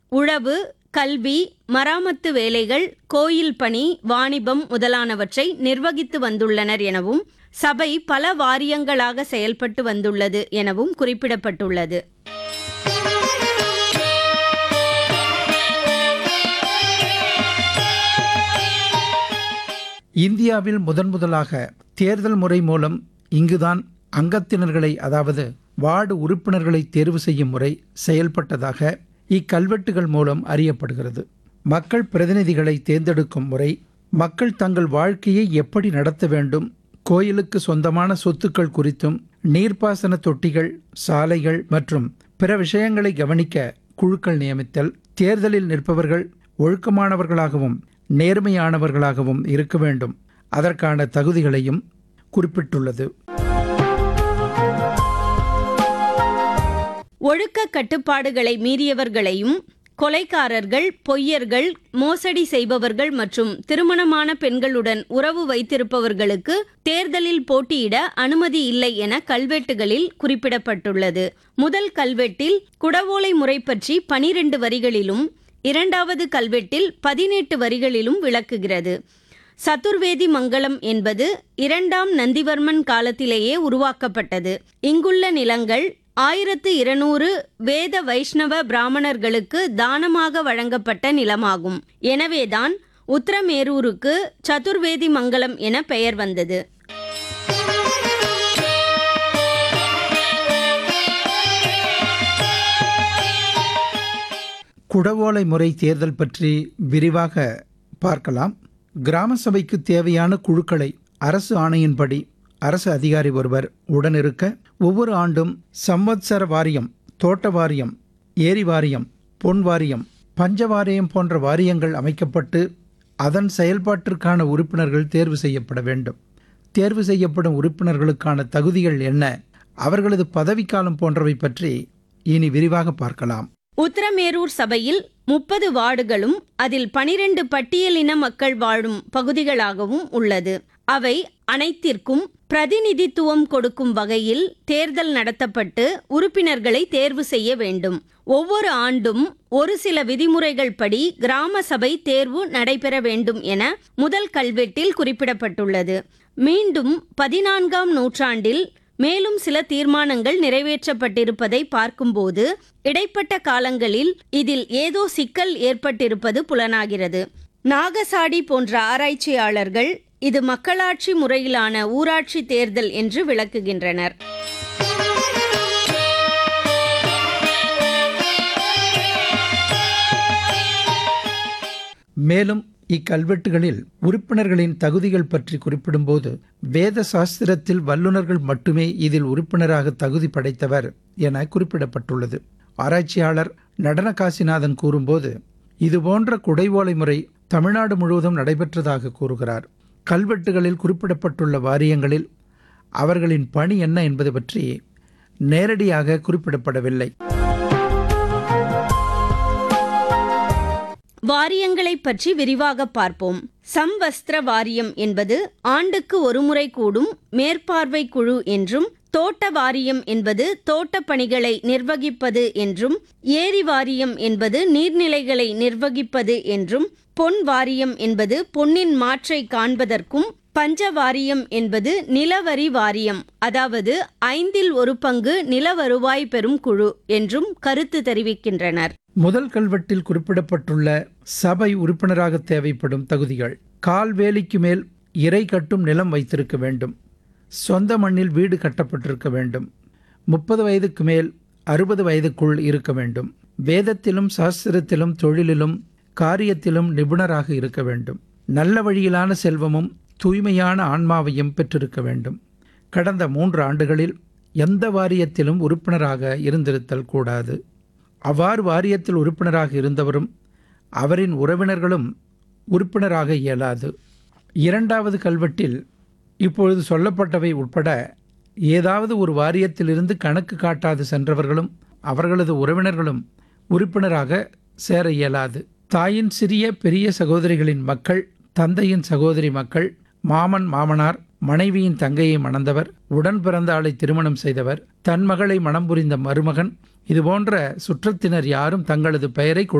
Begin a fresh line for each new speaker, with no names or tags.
உழவு கல்வி மராமத்து வேலைகள் கோயில் பணி வாணிபம் முதலானவற்றை நிர்வகித்து வந்துள்ளனர் எனவும் சபை பல வாரியங்களாக செயல்பட்டு வந்துள்ளது எனவும் குறிப்பிடப்பட்டுள்ளது
இந்தியாவில் முதன் முதலாக தேர்தல் முறை மூலம் இங்குதான் அங்கத்தினர்களை அதாவது வார்டு உறுப்பினர்களை தேர்வு செய்யும் முறை செயல்பட்டதாக இக்கல்வெட்டுகள் மூலம் அறியப்படுகிறது மக்கள் பிரதிநிதிகளை தேர்ந்தெடுக்கும் முறை மக்கள் தங்கள் வாழ்க்கையை எப்படி நடத்த வேண்டும் கோயிலுக்கு சொந்தமான சொத்துக்கள் குறித்தும் நீர்ப்பாசன தொட்டிகள் சாலைகள் மற்றும் பிற விஷயங்களை கவனிக்க குழுக்கள் நியமித்தல் தேர்தலில் நிற்பவர்கள் ஒழுக்கமானவர்களாகவும் நேர்மையானவர்களாகவும் இருக்க வேண்டும் அதற்கான தகுதிகளையும் குறிப்பிட்டுள்ளது
ஒழுக்க கட்டுப்பாடுகளை மீறியவர்களையும் கொலைக்காரர்கள் பொய்யர்கள் மோசடி செய்பவர்கள் மற்றும் திருமணமான பெண்களுடன் உறவு வைத்திருப்பவர்களுக்கு தேர்தலில் போட்டியிட அனுமதி இல்லை என கல்வெட்டுகளில் குறிப்பிடப்பட்டுள்ளது முதல் கல்வெட்டில் குடவோலை முறை பற்றி பனிரெண்டு வரிகளிலும் இரண்டாவது கல்வெட்டில் பதினெட்டு வரிகளிலும் விளக்குகிறது சதுர்வேதி மங்கலம் என்பது இரண்டாம் நந்திவர்மன் காலத்திலேயே உருவாக்கப்பட்டது இங்குள்ள நிலங்கள் ஆயிரத்து இருநூறு வேத வைஷ்ணவ பிராமணர்களுக்கு தானமாக வழங்கப்பட்ட நிலமாகும் எனவேதான் உத்தரமேரூருக்கு சதுர்வேதி மங்கலம் என பெயர் வந்தது
குடவோலை முறை தேர்தல் பற்றி விரிவாக பார்க்கலாம் கிராம சபைக்கு தேவையான குழுக்களை அரசு ஆணையின்படி அரசு அதிகாரி ஒருவர் உடனிருக்க ஒவ்வொரு ஆண்டும் சம்வத்சர வாரியம் தோட்ட வாரியம் ஏரி வாரியம் பொன் வாரியம் பஞ்ச வாரியம் போன்ற வாரியங்கள் அமைக்கப்பட்டு அதன் செயல்பாட்டிற்கான உறுப்பினர்கள் தேர்வு செய்யப்பட வேண்டும் தேர்வு செய்யப்படும் உறுப்பினர்களுக்கான தகுதிகள் என்ன அவர்களது பதவிக்காலம் போன்றவை பற்றி இனி விரிவாக பார்க்கலாம்
உத்தரமேரூர் சபையில் முப்பது வார்டுகளும் அதில் பனிரெண்டு பட்டியலின மக்கள் வாழும் பகுதிகளாகவும் உள்ளது அவை அனைத்திற்கும் பிரதிநிதித்துவம் கொடுக்கும் வகையில் தேர்தல் நடத்தப்பட்டு உறுப்பினர்களை தேர்வு செய்ய வேண்டும் ஒவ்வொரு ஆண்டும் ஒரு சில விதிமுறைகள் படி கிராம சபை தேர்வு நடைபெற வேண்டும் என முதல் கல்வெட்டில் குறிப்பிடப்பட்டுள்ளது மீண்டும் பதினான்காம் நூற்றாண்டில் மேலும் சில தீர்மானங்கள் நிறைவேற்றப்பட்டிருப்பதை பார்க்கும்போது இடைப்பட்ட காலங்களில் இதில் ஏதோ சிக்கல் ஏற்பட்டிருப்பது புலனாகிறது நாகசாடி போன்ற ஆராய்ச்சியாளர்கள் இது மக்களாட்சி முறையிலான ஊராட்சி தேர்தல் என்று விளக்குகின்றனர்
மேலும் இக்கல்வெட்டுகளில் உறுப்பினர்களின் தகுதிகள் பற்றி குறிப்பிடும்போது வேத சாஸ்திரத்தில் வல்லுநர்கள் மட்டுமே இதில் உறுப்பினராக தகுதி படைத்தவர் என குறிப்பிடப்பட்டுள்ளது ஆராய்ச்சியாளர் நடன காசிநாதன் கூறும்போது இதுபோன்ற குடைவோலை முறை தமிழ்நாடு முழுவதும் நடைபெற்றதாக கூறுகிறார் கல்வெட்டுகளில் குறிப்பிடப்பட்டுள்ள வாரியங்களில் அவர்களின் பணி என்ன என்பது பற்றி நேரடியாக குறிப்பிடப்படவில்லை
வாரியங்களை பற்றி விரிவாக பார்ப்போம் சம்வஸ்திர வாரியம் என்பது ஆண்டுக்கு ஒருமுறை கூடும் மேற்பார்வை குழு என்றும் தோட்ட வாரியம் என்பது தோட்டப் பணிகளை நிர்வகிப்பது என்றும் ஏரி வாரியம் என்பது நீர்நிலைகளை நிர்வகிப்பது என்றும் பொன் வாரியம் என்பது பொன்னின் மாற்றை காண்பதற்கும் பஞ்ச வாரியம் என்பது நிலவரி வாரியம் அதாவது ஐந்தில் ஒரு பங்கு நில வருவாய் பெறும் குழு என்றும் கருத்து தெரிவிக்கின்றனர்
முதல் கல்வெட்டில் குறிப்பிடப்பட்டுள்ள சபை உறுப்பினராக தேவைப்படும் தகுதிகள் கால்வேலிக்கு மேல் இறை கட்டும் நிலம் வைத்திருக்க வேண்டும் சொந்த மண்ணில் வீடு கட்டப்பட்டிருக்க வேண்டும் முப்பது வயதுக்கு மேல் அறுபது வயதுக்குள் இருக்க வேண்டும் வேதத்திலும் சாஸ்திரத்திலும் தொழிலிலும் காரியத்திலும் நிபுணராக இருக்க வேண்டும் நல்ல வழியிலான செல்வமும் தூய்மையான ஆன்மாவையும் பெற்றிருக்க வேண்டும் கடந்த மூன்று ஆண்டுகளில் எந்த வாரியத்திலும் உறுப்பினராக இருந்திருத்தல் கூடாது அவ்வாறு வாரியத்தில் உறுப்பினராக இருந்தவரும் அவரின் உறவினர்களும் உறுப்பினராக இயலாது இரண்டாவது கல்வெட்டில் இப்பொழுது சொல்லப்பட்டவை உட்பட ஏதாவது ஒரு வாரியத்திலிருந்து கணக்கு காட்டாது சென்றவர்களும் அவர்களது உறவினர்களும் உறுப்பினராக சேர இயலாது தாயின் சிறிய பெரிய சகோதரிகளின் மக்கள் தந்தையின் சகோதரி மக்கள் மாமன் மாமனார் மனைவியின் தங்கையை மணந்தவர் உடன் பிறந்த ஆளை திருமணம் செய்தவர் தன் மகளை மணம் புரிந்த மருமகன் இதுபோன்ற சுற்றத்தினர் யாரும் தங்களது பெயரை